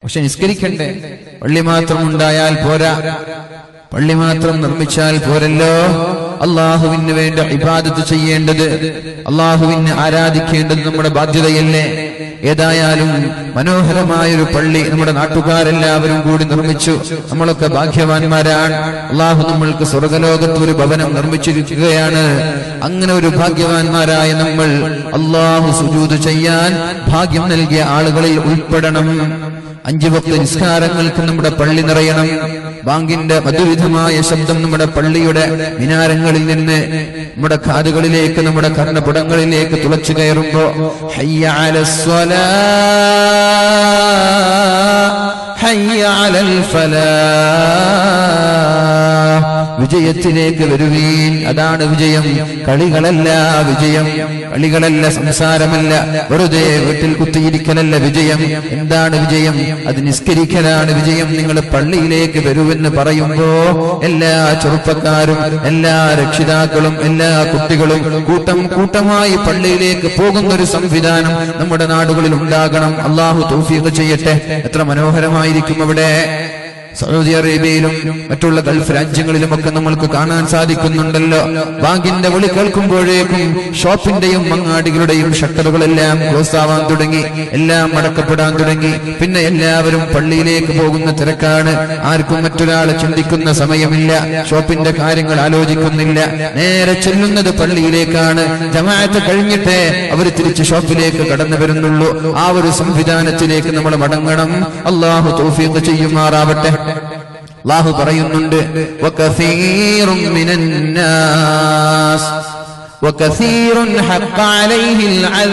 പക്ഷെ നിസ്കരിക്കണ്ടേ പള്ളി മാത്രം ഉണ്ടായാൽ പോരാ പള്ളി മാത്രം നിർമ്മിച്ചാൽ പോരല്ലോ അള്ളാഹുവിന് വേണ്ട ഇബാദത്ത് ചെയ്യേണ്ടത് അള്ളാഹുവിനെ ആരാധിക്കേണ്ടത് നമ്മുടെ ബാധ്യതയല്ലേ ഏതായാലും മനോഹരമായൊരു പള്ളി നമ്മുടെ നാട്ടുകാരെല്ലാവരും കൂടി നിർമ്മിച്ചു നമ്മളൊക്കെ ഭാഗ്യവാന്മാരാണ് അള്ളാഹു നമ്മൾക്ക് സ്വർഗലോകത്ത് ഒരു ഭവനം നിർമ്മിച്ചിരിക്കുകയാണ് അങ്ങനെ ഒരു ഭാഗ്യവാന്മാരായ നമ്മൾ അള്ളാഹു സുജൂത് ചെയ്യാൻ ഭാഗ്യം നൽകിയ ആളുകളിൽ ഉൾപ്പെടണം അഞ്ചു ഭക്ത നിസ്കാരങ്ങൾക്ക് നമ്മുടെ പള്ളി നിറയണം ബാങ്കിന്റെ മധുവിധമായ ശബ്ദം നമ്മുടെ പള്ളിയുടെ മിനാരങ്ങളിൽ നിന്ന് നമ്മുടെ കാതുകളിലേക്ക് നമ്മുടെ കർണപുടങ്ങളിലേക്ക് തുളച്ചു കയറുമ്പോ ഹയ്യ അലസ്വലാ, ഹയ്യ അലൽ ഫലാ. വിജയത്തിലേക്ക് വരുവീൻ അതാണ് വിജയം കളികളല്ല വിജയം കളികളല്ല സംസാരമല്ല വെറുതെ വീട്ടിൽ കുത്തിയിരിക്കലല്ല വിജയം എന്താണ് വിജയം അത് നിസ്കരിക്കലാണ് വിജയം നിങ്ങൾ പള്ളിയിലേക്ക് വരുമെന്ന് പറയുമ്പോ എല്ലാ ചെറുപ്പക്കാരും എല്ലാ രക്ഷിതാക്കളും എല്ലാ കുട്ടികളും കൂട്ടം കൂട്ടമായി പള്ളിയിലേക്ക് പോകുന്ന ഒരു സംവിധാനം നമ്മുടെ നാടുകളിൽ ഉണ്ടാകണം അള്ളാഹു തൗഫീഖ് ചെയ്യട്ടെ എത്ര മനോഹരമായിരിക്കും അവിടെ സൗദി അറേബ്യയിലും മറ്റുള്ള ഗൾഫ് രാജ്യങ്ങളിലുമൊക്കെ നമ്മൾക്ക് കാണാൻ സാധിക്കുന്നുണ്ടല്ലോ ബാങ്കിന്റെ വിളി കേൾക്കുമ്പോഴേക്കും ഷോപ്പിന്റെയും മങ്ങാടികളുടെയും ഷട്ടറുകളെല്ലാം ക്ലോസ് ആവാൻ തുടങ്ങി എല്ലാം അടക്കപ്പെടാൻ തുടങ്ങി പിന്നെ എല്ലാവരും പള്ളിയിലേക്ക് പോകുന്ന തിരക്കാണ് ആർക്കും മറ്റൊരാളെ ചിന്തിക്കുന്ന സമയമില്ല ഷോപ്പിന്റെ കാര്യങ്ങൾ ആലോചിക്കുന്നില്ല നേരെ ചെല്ലുന്നത് പള്ളിയിലേക്കാണ് ജമാഅത്ത് കഴിഞ്ഞിട്ടേ അവർ തിരിച്ച് ഷോപ്പിലേക്ക് കടന്നു വരുന്നുള്ളൂ ആ ഒരു സംവിധാനത്തിലേക്ക് നമ്മൾ മടങ്ങണം അള്ളാഹു തൗഫീഖ് ചെയ്യുമാറാവട്ടെ അള്ളാഹു പറയുന്നുണ്ട് വകസീറും മിനന്നാസ് വകസീറുൻ ഹഖ അലൈഹിൽ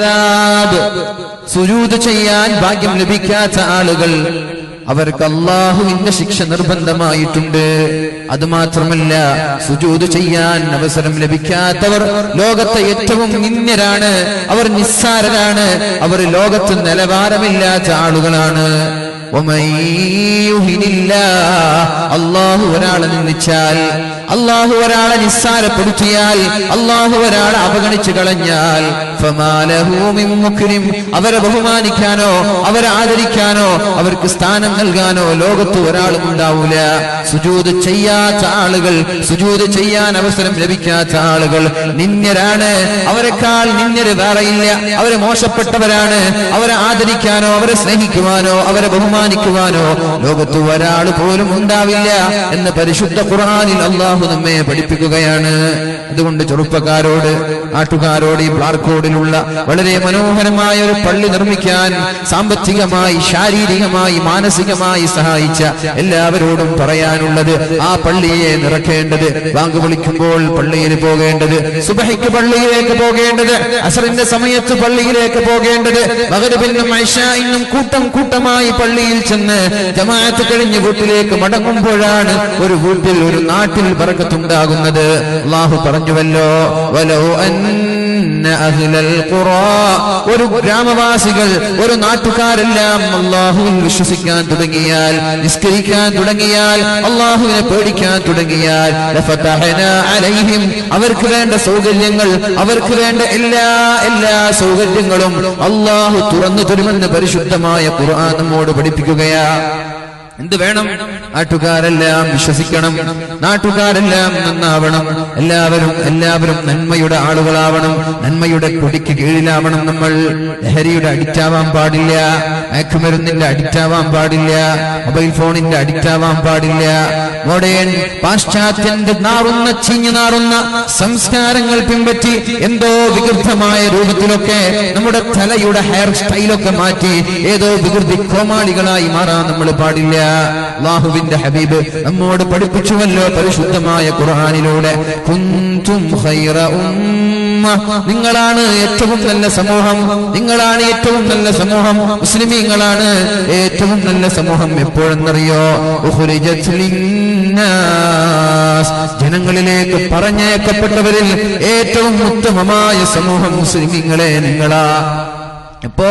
അദാബ് സുജൂദ് ചെയ്യാൻ ഭാഗ്യം ലഭിക്കാത്ത ആളുകൾ അവർക്ക് അള്ളാഹുവിന്റെ ശിക്ഷ നിർബന്ധമായിട്ടുണ്ട് അതുമാത്രമല്ല സുജൂദ് ചെയ്യാൻ അവസരം ലഭിക്കാത്തവർ ലോകത്തെ ഏറ്റവും നിന്ദ്യരാണ് അവർ നിസ്സാരരാണ് അവർ ലോകത്ത് നിലവാരമില്ലാത്ത ആളുകളാണ് ومن يهن الله അള്ളാഹു ഒരാളെ നിന്ദിച്ചാൽ അള്ളാഹു ഒരാളെ നിസ്സാരപ്പെടുത്തിയാൽ അള്ളാഹു ഒരാളെ അവഗണിച്ചു കളഞ്ഞാൽ ഫമാലഹു മിൻ മുക്രിം. അവരെ ബഹുമാനിക്കാനോ അവരെ ആദരിക്കാനോ അവർക്ക് സ്ഥാനം നൽകാനോ ലോകത്ത് ഒരാളും ഉണ്ടാവൂല സുജൂത് ചെയ്യാത്ത ആളുകൾ സുജൂത് ചെയ്യാൻ അവസരം ലഭിക്കാത്ത ആളുകൾ നിന്യരാണ് അവരെക്കാൾ നിന്യര് വേറെയില്ല അവരെ മോശപ്പെട്ടവരാണ് അവരെ ആദരിക്കാനോ അവരെ സ്നേഹിക്കുവാനോ അവരെ ബഹുമാനിക്കുവാനോ ലോകത്ത് ഒരാൾ പോലും ഉണ്ടാവില്ല എന്ന് പരിശുദ്ധ ഖുർആനിൽ അള്ളാഹു നമ്മെ പഠിപ്പിക്കുകയാണ് അതുകൊണ്ട് ചെറുപ്പക്കാരോട് നാട്ടുകാരോട് ഈ ബ്ലാർക്കോഡിലുള്ള വളരെ മനോഹരമായ ഒരു പള്ളി നിർമ്മിക്കാൻ സാമ്പത്തികമായി ശാരീരികമായി മാനസികമായി സഹായിച്ച എല്ലാവരോടും പറയാനുള്ളത് ആ പള്ളിയെ നിറക്കേണ്ടത് ബാങ്ക് വിളിക്കുമ്പോൾ പള്ളിയിൽ പോകേണ്ടത് സുബഹിക്ക് പള്ളിയിലേക്ക് പോകേണ്ടത് അസറിന്റെ സമയത്ത് പള്ളിയിലേക്ക് പോകേണ്ടത് മകരബിന്നും ഐഷായിന്നും കൂട്ടം കൂട്ടമായി പള്ളിയിൽ ചെന്ന് ജമാഅത്ത് കഴിഞ്ഞ് വീട്ടിലേക്ക് മടങ്ങുമ്പോഴാണ് ഒരു വീട്ടിൽ ഒരു നാട്ടിൽ ബർക്കത്തുണ്ടാകുന്നത് അള്ളാഹു പറഞ്ഞുവല്ലോ വലോ അന്ന അഹ്ലൽ ഖുറാ ഒരു ഗ്രാമവാസികൾ ഒരു നാട്ടുകാരെല്ലാം അള്ളാഹുവിൽ വിശ്വസിക്കാൻ തുടങ്ങിയാൽ നിസ്കരിക്കാൻ തുടങ്ങിയാൽ അള്ളാഹുവിനെ പേടിക്കാൻ തുടങ്ങിയാൽ ലഫതഹനാ അലൈഹിം അവർക്ക് വേണ്ട സൗകര്യങ്ങൾ അവർക്ക് വേണ്ട എല്ലാ എല്ലാ സൗകര്യങ്ങളും അള്ളാഹു തുറന്നു തരുമെന്ന് പരിശുദ്ധമായ ഖുർആൻ നമ്മോട് പഠിപ്പിക്കുകയാ എന്ത് വേണം നാട്ടുകാരെല്ലാം വിശ്വസിക്കണം നാട്ടുകാരെല്ലാം നന്നാവണം എല്ലാവരും എല്ലാവരും നന്മയുടെ ആളുകളാവണം നന്മയുടെ കൊടിക്ക് കീഴിലാവണം നമ്മൾ ലഹരിയുടെ അഡിക്റ്റാവാൻ പാടില്ല മയക്കുമരുന്നിന്റെ അഡിക്റ്റാവാൻ പാടില്ല മൊബൈൽ ഫോണിന്റെ അഡിക്റ്റാവാൻ പാടില്ല മോഡേൺ പാശ്ചാത്യന്റെ നാറുന്ന ചീഞ്ഞു നാറുന്ന സംസ്കാരങ്ങൾ പിൻപറ്റി എന്തോ വികൃതമായ രൂപത്തിലൊക്കെ നമ്മുടെ തലയുടെ ഹെയർ സ്റ്റൈലൊക്കെ മാറ്റി ഏതോ വികൃതി കോമാളികളായി മാറാൻ നമ്മൾ പാടില്ല അള്ളാഹുവിന്റെ ഹബീബ് നമ്മോട് പഠിപ്പിച്ചുവല്ലോ പരിശുദ്ധമായ ഖുർആനിലൂടെ കുന്തും ഖൈറ ഉമ്മ നിങ്ങളാണ് ഏറ്റവും നല്ല സമൂഹം നിങ്ങളാണ് ഏറ്റവും നല്ല സമൂഹം മുസ്ലിമീങ്ങളാണ് ഏറ്റവും നല്ല സമൂഹം എപ്പോഴെന്നറിയോ ഉഖ്രിജത് ലിന്നാസ്. ജനങ്ങളിലേക്ക് പറഞ്ഞേക്കപ്പെട്ടവരിൽ ഏറ്റവും ഉത്തമമായ സമൂഹം മുസ്ലിമീങ്ങളെ നിങ്ങളാ എപ്പോ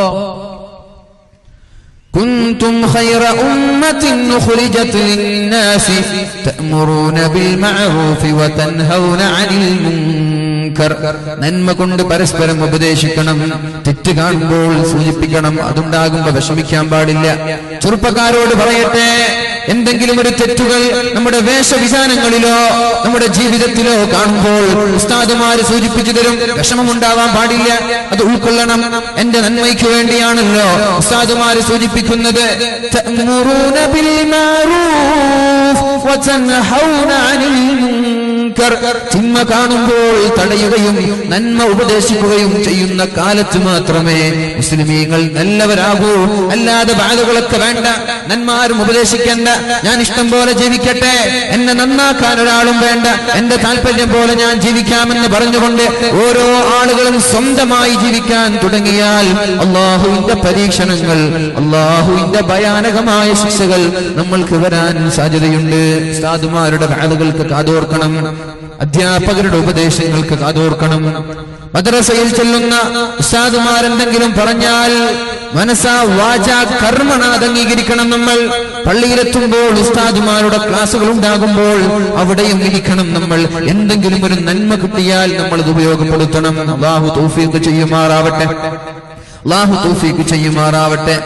كنتم خير أمة أخرجت للناس تأمرون بالمعروف وتنهون عن المنكر മുൻകർ നന്മ കൊണ്ട് പരസ്പരം ഉപദേശിക്കണം തെറ്റ് കാണുമ്പോൾ സൂചിപ്പിക്കണം അതുണ്ടാകുമ്പോ വിഷമിക്കാൻ പാടില്ല ചെറുപ്പക്കാരോട് പറയട്ടെ എന്തെങ്കിലും ഒരു തെറ്റുകൾ നമ്മുടെ വേഷവിധാനങ്ങളിലോ നമ്മുടെ ജീവിതത്തിലോ കാണുമ്പോൾ ഉസ്താദുമാര് സൂചിപ്പിച്ചു തരും വിഷമമുണ്ടാവാൻ പാടില്ല അത് ഉൾക്കൊള്ളണം എന്റെ നന്മയ്ക്ക് വേണ്ടിയാണല്ലോ ഉസ്താദുമാര് സൂചിപ്പിക്കുന്നത് തഅ്മുറൂന ബിൽ മഅറൂഫ് വതൻഹൗന അനിൽ മുൻകർ തിന്മ കാണുമ്പോൾ തടയുകയും നന്മ ഉപദേശിക്കുകയും ചെയ്യുന്ന കാലത്ത് മാത്രമേ മുസ്ലിമീങ്ങൾ നല്ലവരാകൂ അല്ലാതെ ബാധകളൊക്കെ വേണ്ട നന്മാരും ഉപദേശിക്കേണ്ട ഞാൻ ഇഷ്ടം പോലെ ജീവിക്കട്ടെ എന്നെ നന്നാക്കാൻ ഒരാളും വേണ്ട എന്റെ താല്പര്യം പോലെ ഞാൻ ജീവിക്കാമെന്ന് പറഞ്ഞുകൊണ്ട് ഓരോ ആളുകളും സ്വന്തമായി ജീവിക്കാൻ തുടങ്ങിയാൽ അള്ളാഹുവിന്റെ പരീക്ഷണങ്ങൾ അള്ളാഹുവിന്റെ ഭയാനകമായ ശിക്ഷകൾ നമ്മൾക്ക് വരാൻ സാധ്യതയുണ്ട് സാധുമാരുടെ ബാധകൾക്ക് കാതോർക്കണം അധ്യാപകരുടെ ഉപദേശങ്ങൾക്ക് കാതോർക്കണം മദ്രസയിൽ ചെല്ലുന്ന ഉസ്താദുമാരെന്തെങ്കിലും പറഞ്ഞാൽ മനസ്സാ വാച കർമ്മണ അത് അംഗീകരിക്കണം നമ്മൾ പള്ളിയിലെത്തുമ്പോൾ ഉസ്താദുമാരുടെ ക്ലാസുകൾ ഉണ്ടാകുമ്പോൾ അവിടെയും ഇരിക്കണം നമ്മൾ എന്തെങ്കിലും ഒരു നന്മ കിട്ടിയാൽ നമ്മൾ അത് ഉപയോഗപ്പെടുത്തണം അള്ളാഹു തൗഫീഖ് ചെയ്യുമാറാവട്ടെ അള്ളാഹു തൗഫീഖ് ചെയ്യുമാറാവട്ടെ